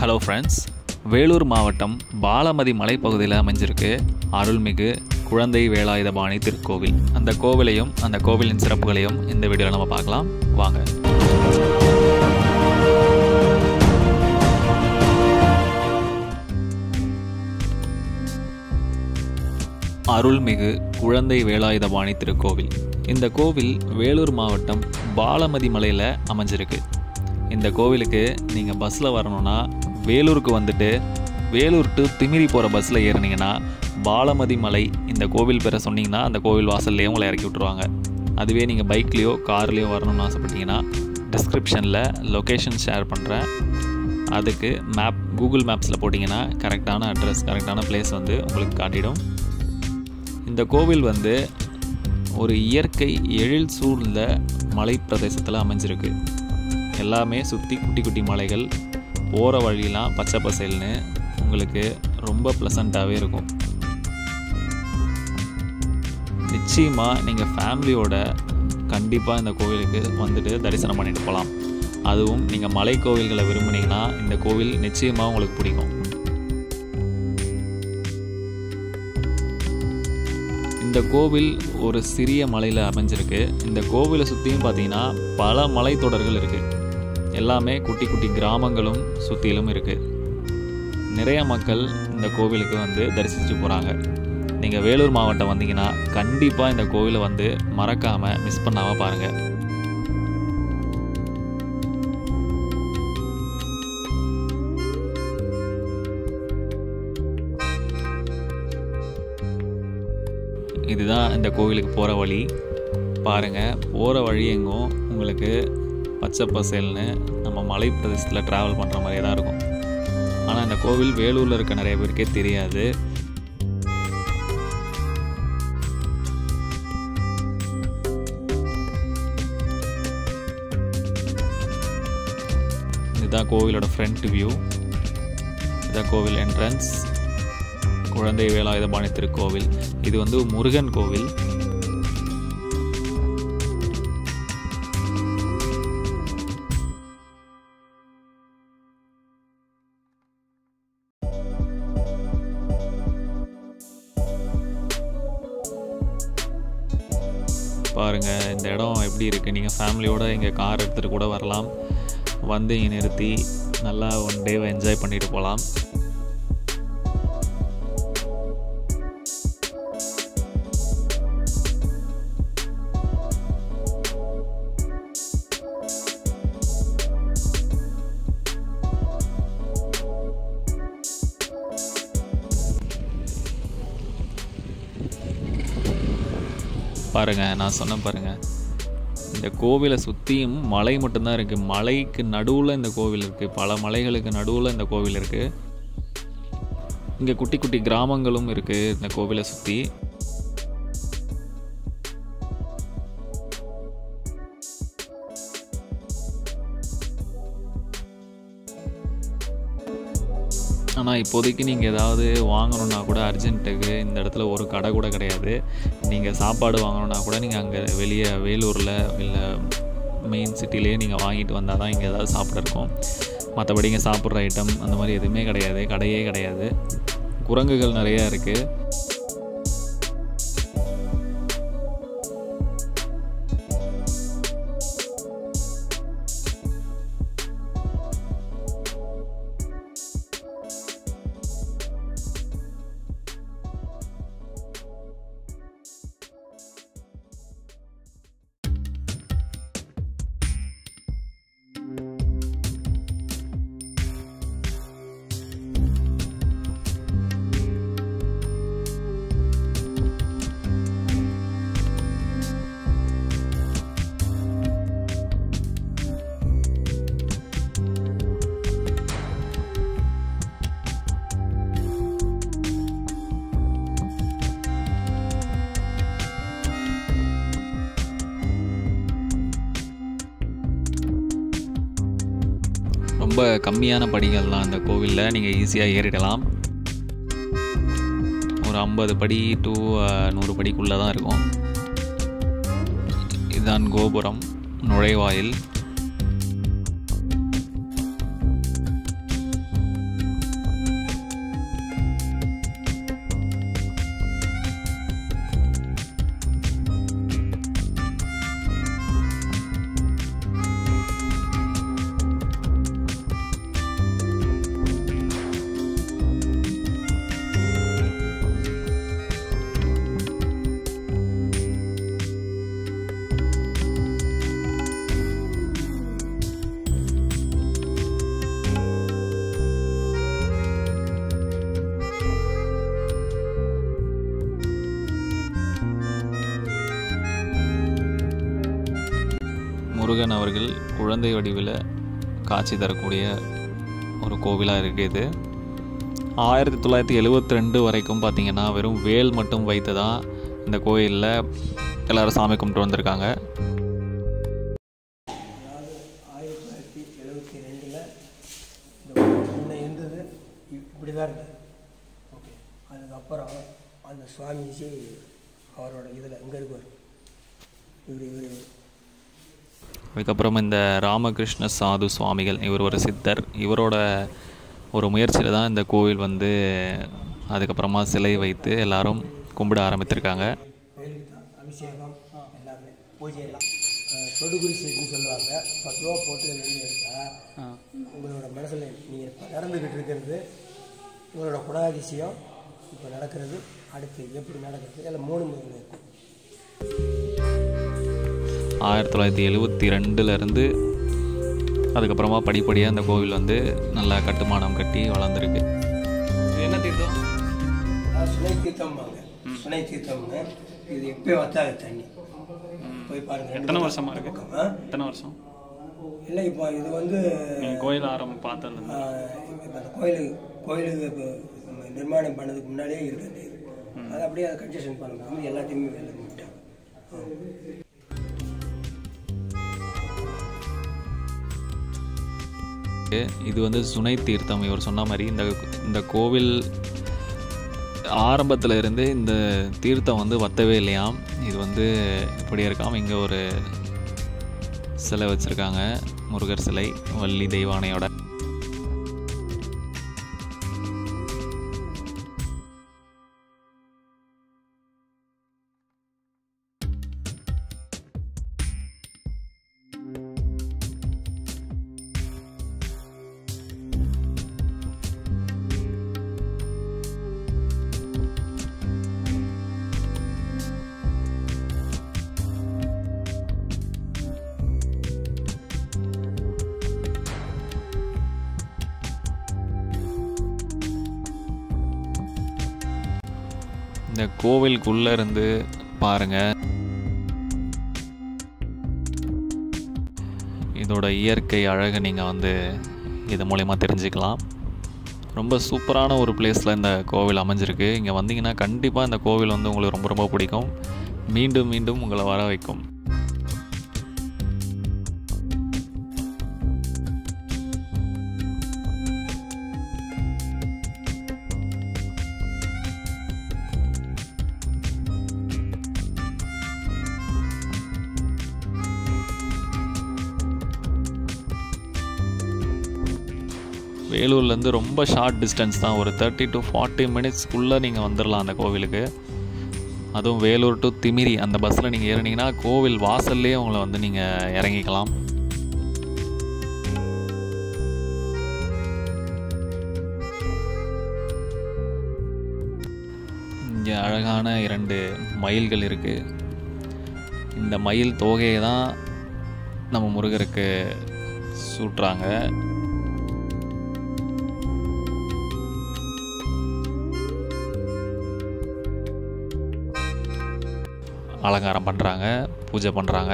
Hello friends Vellore மாவட்டம் பாலமதி மலைப்பகுதியில் அமைஞ்சிருக்கு அருள்மிகு குழந்தை வேலாயுதபாணி திருக்கோவில் அந்த கோவிலையும் அந்த கோவிலின் சிறப்புகளையும் இந்த வீடியோவில் நம்ம பார்க்கலாம் வாங்க அருள்மிகு குழந்தை வேலாயுதபாணி திருக்கோவில் இந்த கோவில் வேலூர் மாவட்டம் பாலமதி மலையில் அமைஞ்சிருக்கு இந்த கோவிலுக்கு நீங்கள் பஸ்ஸில் வரணும்னா வேலூருக்கு வந்துட்டு வேலூர் டு திமிரி போகிற பஸ்ஸில் ஏறினீங்கன்னா பாலமதி மலை இந்த கோவில் பேரை சொன்னீங்கன்னா அந்த கோவில் வாசல்லையும் உங்களை இறக்கி விட்ருவாங்க அதுவே நீங்கள் பைக்லேயோ கார்லேயோ வரணும்னு ஆசைப்பட்டீங்கன்னா டிஸ்கிரிப்ஷனில் லொக்கேஷன் ஷேர் பண்ணுறேன் அதுக்கு மேப் கூகுள் மேப்ஸில் போட்டிங்கன்னா கரெக்டான அட்ரஸ் கரெக்டான பிளேஸ் வந்து உங்களுக்கு காட்டிடும் இந்த கோவில் வந்து ஒரு இயற்கை எழில் சூழ்ந்த மலை பிரதேசத்தில் அமைஞ்சிருக்கு எல்லாமே சுற்றி குட்டி குட்டி மலைகள் போகிற வழியெலாம் பச்சை பசேல்னு உங்களுக்கு ரொம்ப ப்ளசண்ட்டாகவே இருக்கும் நிச்சயமாக நீங்கள் ஃபேமிலியோட கண்டிப்பாக இந்த கோவிலுக்கு வந்துட்டு தரிசனம் பண்ணிட்டு போகலாம் அதுவும் நீங்கள் மலை கோவில்களை விரும்புனீங்கன்னா இந்த கோவில் நிச்சயமாக உங்களுக்கு பிடிக்கும் இந்த கோவில் ஒரு சிறிய மலையில் அமைஞ்சிருக்கு இந்த கோவிலை சுற்றியும் பார்த்தீங்கன்னா பல மலைத்தொடர்கள் இருக்குது எல்லாமே குட்டி குட்டி கிராமங்களும் சுற்றிலும் இருக்குது நிறைய மக்கள் இந்த கோவிலுக்கு வந்து தரிசித்து போகிறாங்க நீங்கள் வேலூர் மாவட்டம் வந்தீங்கன்னா கண்டிப்பாக இந்த கோவிலை வந்து மறக்காமல் மிஸ் பண்ணாமல் பாருங்கள் இதுதான் இந்த கோவிலுக்கு போகிற வழி பாருங்கள் போகிற வழி எங்கும் உங்களுக்கு பச்சை பசேல்னு நம்ம மலை பிரதேசத்தில் ட்ராவல் பண்ணுற மாதிரியே தான் இருக்கும் ஆனால் இந்த கோவில் வேலூரில் இருக்க நிறைய பேருக்கே தெரியாது இதுதான் கோவிலோட ஃப்ரண்ட் வியூ இதுதான் கோவில் என்ட்ரன்ஸ் குழந்தை வேலாயுதபாணி திருக்கோவில் இது வந்து முருகன் கோவில் பாருங்கள் இந்த இடம் எப்படி இருக்குது நீங்கள் ஃபேமிலியோடு இங்கே கார் எடுத்துகிட்டு கூட வரலாம் வந்து இங்கே நிறுத்தி நல்லா ஒன் டேவை என்ஜாய் பண்ணிட்டு போகலாம் பாருங்கள் நான் சொன்னேன் பாருங்கள் இந்த கோவிலை சுற்றியும் மலை மட்டும்தான் இருக்குது மலைக்கு நடுவில் இந்த கோவில் இருக்குது பல மலைகளுக்கு நடுவில் இந்த கோவில் இருக்குது இங்கே குட்டி குட்டி கிராமங்களும் இருக்குது இந்த கோவிலை சுற்றி ஆனால் இப்போதைக்கு நீங்கள் ஏதாவது வாங்கணுன்னா கூட அர்ஜென்ட்டுக்கு இந்த இடத்துல ஒரு கடை கூட கிடையாது நீங்கள் சாப்பாடு வாங்கணுன்னா கூட நீங்கள் அங்கே வெளியே வேலூரில் இல்லை மெயின் சிட்டிலேயே நீங்கள் வாங்கிட்டு வந்தால் தான் இங்கே ஏதாவது சாப்பிட இருக்கும் மற்றபடி இங்கே சாப்பிட்ற ஐட்டம் அந்த மாதிரி எதுவுமே கிடையாது கடையே கிடையாது குரங்குகள் நிறையா இருக்குது ரொம்ப கம்மியான படிகள்லாம் அந்த கோவிலில் நீங்கள் ஈஸியாக ஏறிடலாம் ஒரு ஐம்பது படி டு நூறு படிக்குள்ளே தான் இருக்கும் இதுதான் கோபுரம் நுழைவாயில் முருகன் அவர்கள் குழந்தை வடிவில் காட்சி தரக்கூடிய ஒரு கோவிலாக இருக்குது இது ஆயிரத்தி தொள்ளாயிரத்தி எழுவத்தி ரெண்டு வரைக்கும் பார்த்தீங்கன்னா வெறும் வேல் மட்டும் வைத்து தான் இந்த கோயிலில் எல்லாரும் சாமி கும்பிட்டு வந்திருக்காங்க அதாவது ஆயிரத்தி தொள்ளாயிரத்தி எழுபத்தி ரெண்டில் இந்த முன்ன இருந்தது இப்- இப்படி தான் இருந்தது ஓகே அதுக்கப்புறம் அந்த சுவாமிஜி அவரோட இதில் இங்கே இருப்பார் இவர் இவர் அதுக்கப்புறம் இந்த ராமகிருஷ்ண சாது சுவாமிகள் இவர் ஒரு சித்தர் இவரோட ஒரு முயற்சியில் தான் இந்த கோவில் வந்து அதுக்கப்புறமா சிலை வைத்து எல்லாரும் கும்பிட ஆரம்பித்திருக்காங்க வேலுக்கு தான் அபிஷேகம் எல்லாமே பூஜை எல்லாம் அஹ், தொடுகுறி சீட்டுன்னு சொல்லுவாங்க பத்து ரூபா போட்டு நெல் எடுத்தால் உங்களோட மனசில் நீங்கள் இப்போ நடந்துக்கிட்டு இருக்கிறது உங்களோட குணாதிசயம் இப்போ நடக்கிறது அடுத்து எப்படி நடக்கிறது எல்லாம் மூணு முதல்ல இருக்கும் ஆயிரத்தி தொள்ளாயிரத்தி எழுவத்தி ரெண்டுலேருந்து அதுக்கப்புறமா படிப்படியாக இந்த கோவில் வந்து நல்லா கட்டுமானம் கட்டி வளர்ந்துருக்கு என்ன தீர்த்தம் அதாவது சுனை தீர்த்தம்பாங்க சுனை தீர்த்தம்னு இது எப்பயும் வத்தாது தண்ணி போய் பாருங்க எத்தனை வருஷமா இருக்கு? ஆ? எத்தனை வருஷம் இல்லை இப்போ இது வந்து நீங்கள் கோயில் ஆரம்பம் பார்த்தது ஆ, இப்போ அந்த கோயில் கோயிலுக்கு இப்போ நம்ம நிர்மாணம் பண்ணதுக்கு முன்னாடியே இருக்குது அந்த இது அது அப்படியே அதை கன்ஸ்ட்ரக்ஷன் பண்ணும்போது எல்லாத்தையுமே வெளில விட்டாங்க இது வந்து சுனை தீர்த்தம் இவர் சொன்ன மாதிரி இந்த இந்த கோவில் ஆரம்பத்தில் இருந்து இந்த தீர்த்தம் வந்து வத்தவே இல்லையாம் இது வந்து இப்படி இருக்காம இங்கே ஒரு சிலை வச்சுருக்காங்க முருகர் சிலை வள்ளி தெய்வானையோட இந்த கோவிலுக்குள்ளே இருந்து பாருங்க இதோட இயற்கை அழகை நீங்கள் வந்து இது மூலயமா தெரிஞ்சுக்கலாம் ரொம்ப சூப்பரான ஒரு பிளேஸில் இந்த கோவில் அமைஞ்சிருக்கு இங்கே வந்தீங்கன்னா கண்டிப்பாக இந்த கோவில் வந்து உங்களுக்கு ரொம்ப ரொம்ப பிடிக்கும் மீண்டும் மீண்டும் உங்களை வர வைக்கும் வேலூர்லேருந்து ரொம்ப ஷார்ட் டிஸ்டன்ஸ் தான் ஒரு தேர்ட்டி டு ஃபார்ட்டி மினிட்ஸ்க்குள்ளே நீங்கள் வந்துடலாம் அந்த கோவிலுக்கு அதுவும் வேலூர் டு திமிரி அந்த பஸ்ஸில் நீங்கள் ஏறினீங்கன்னா கோவில் வாசல்லையே உங்களை வந்து நீங்கள் இறங்கிக்கலாம் இங்கே அழகான இரண்டு மயில்கள் இருக்குது இந்த மயில் தோகையை தான் நம்ம முருகருக்கு சூட்டுறாங்க அலங்காரம் பண்ணுறாங்க பூஜை பண்ணுறாங்க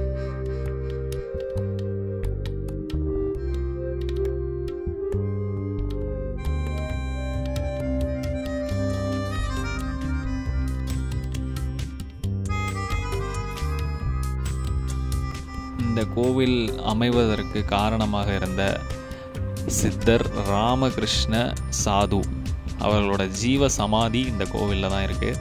இந்த கோவில் அமைவதற்கு காரணமாக இருந்த சித்தர் ராமகிருஷ்ண சாது அவர்களோட ஜீவ சமாதி இந்த கோவிலில் தான் இருக்குது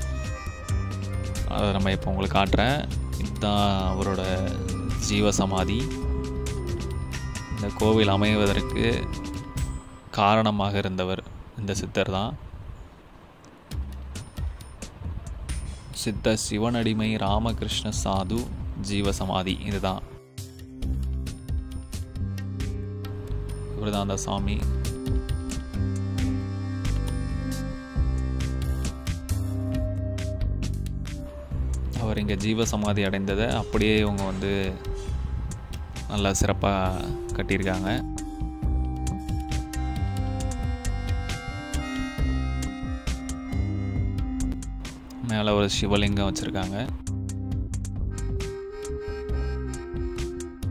அதை நம்ம இப்போ உங்களுக்கு காட்டுறேன் இதுதான் அவரோட ஜீவ சமாதி இந்த கோவில் அமைவதற்கு காரணமாக இருந்தவர் இந்த சித்தர் தான் சித்த சிவனடிமை ராமகிருஷ்ண சாது ஜீவசமாதி இதுதான் இவர் தான் அந்த சாமி அவர் இங்கே ஜீவசமாதி அடைந்ததை அப்படியே இவங்க வந்து நல்லா சிறப்பாக கட்டியிருக்காங்க மேலே ஒரு சிவலிங்கம் வச்சுருக்காங்க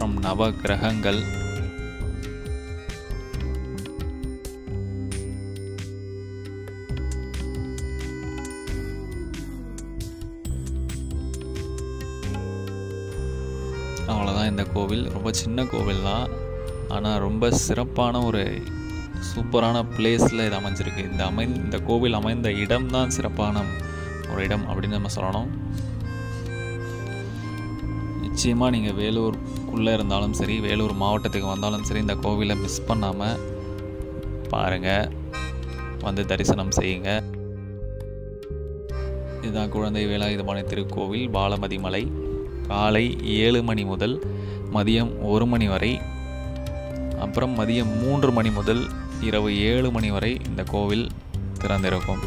அப்புறம் நவ கிரகங்கள் அவ்வளோதான் இந்த கோவில் ரொம்ப சின்ன கோவில் தான் ஆனால் ரொம்ப சிறப்பான ஒரு சூப்பரான பிளேஸில் இது அமைஞ்சிருக்கு இந்த அமை இந்த கோவில் அமைந்த இடம் தான் சிறப்பான ஒரு இடம் அப்படின்னு நம்ம சொல்லணும் நிச்சயமாக நீங்கள் வேலூருக்குள்ளே இருந்தாலும் சரி வேலூர் மாவட்டத்துக்கு வந்தாலும் சரி இந்த கோவிலை மிஸ் பண்ணாமல் பாருங்கள் வந்து தரிசனம் செய்யுங்க இதுதான் குழந்தை வேலாயுதபாணி திருக்கோவில் பாலமதி மலை காலை ஏழு மணி முதல் மதியம் ஒரு மணி வரை அப்புறம் மதியம் மூன்று மணி முதல் இரவு ஏழு மணி வரை இந்த கோவில் திறந்திருக்கும்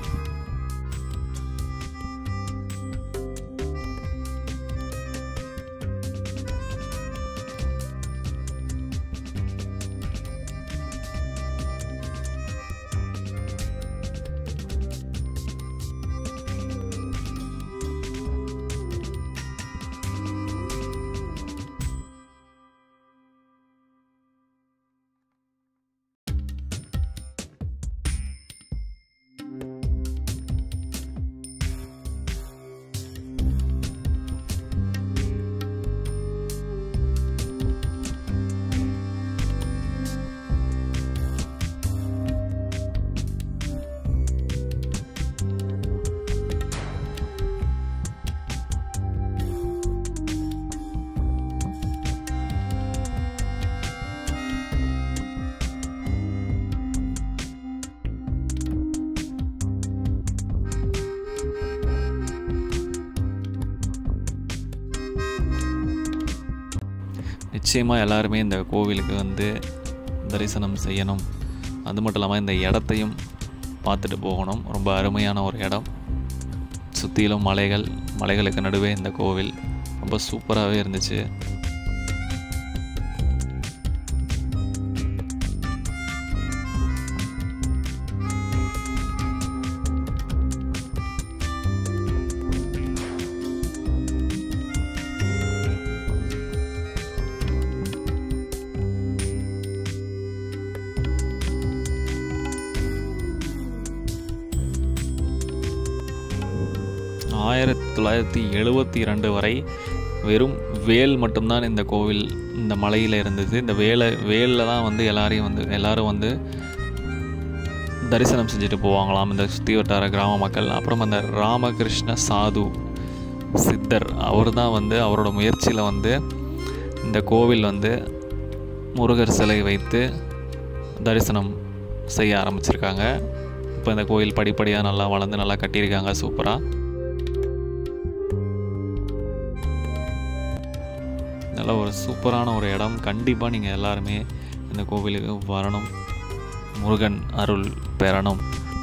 நிச்சயமாக எல்லாருமே இந்த கோவிலுக்கு வந்து தரிசனம் செய்யணும் அது மட்டும் இல்லாமல் இந்த இடத்தையும் பார்த்துட்டு போகணும் ரொம்ப அருமையான ஒரு இடம் சுற்றிலும் மலைகள் மலைகளுக்கு நடுவே இந்த கோவில் ரொம்ப சூப்பராகவே இருந்துச்சு ஆயிரத்தி தொள்ளாயிரத்தி எழுபத்தி ரெண்டு வரை வெறும் வேல் மட்டும்தான் இந்த கோவில் இந்த மலையில் இருந்தது இந்த வேலை வேலில் தான் வந்து எல்லாரையும் வந்து எல்லாரும் வந்து தரிசனம் செஞ்சுட்டு போவாங்களாம் இந்த சுற்றி வட்டார கிராம மக்கள் அப்புறம் அந்த ராமகிருஷ்ண சாது சித்தர் அவர் தான் வந்து அவரோட முயற்சியில் வந்து இந்த கோவில் வந்து முருகர் சிலை வைத்து தரிசனம் செய்ய ஆரம்பிச்சிருக்காங்க இப்போ இந்த கோயில் படிப்படியாக நல்லா வளர்ந்து நல்லா கட்டியிருக்காங்க சூப்பராக நல்ல ஒரு சூப்பரான ஒரு இடம் கண்டிப்பாக நீங்கள் எல்லாருமே இந்த கோவிலுக்கு வரணும் முருகன் அருள் பெறணும்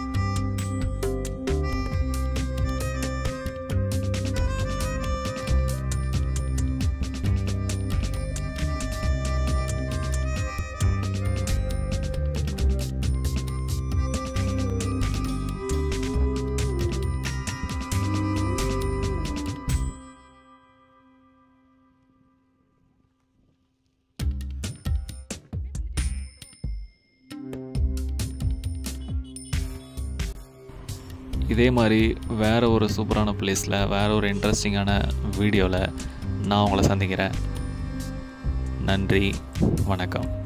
இதே மாதிரி வேறு ஒரு சூப்பரான பிளேஸில் வேறு ஒரு இன்ட்ரெஸ்டிங்கான வீடியோவில் நான் உங்களை சந்திக்கிறேன் நன்றி வணக்கம்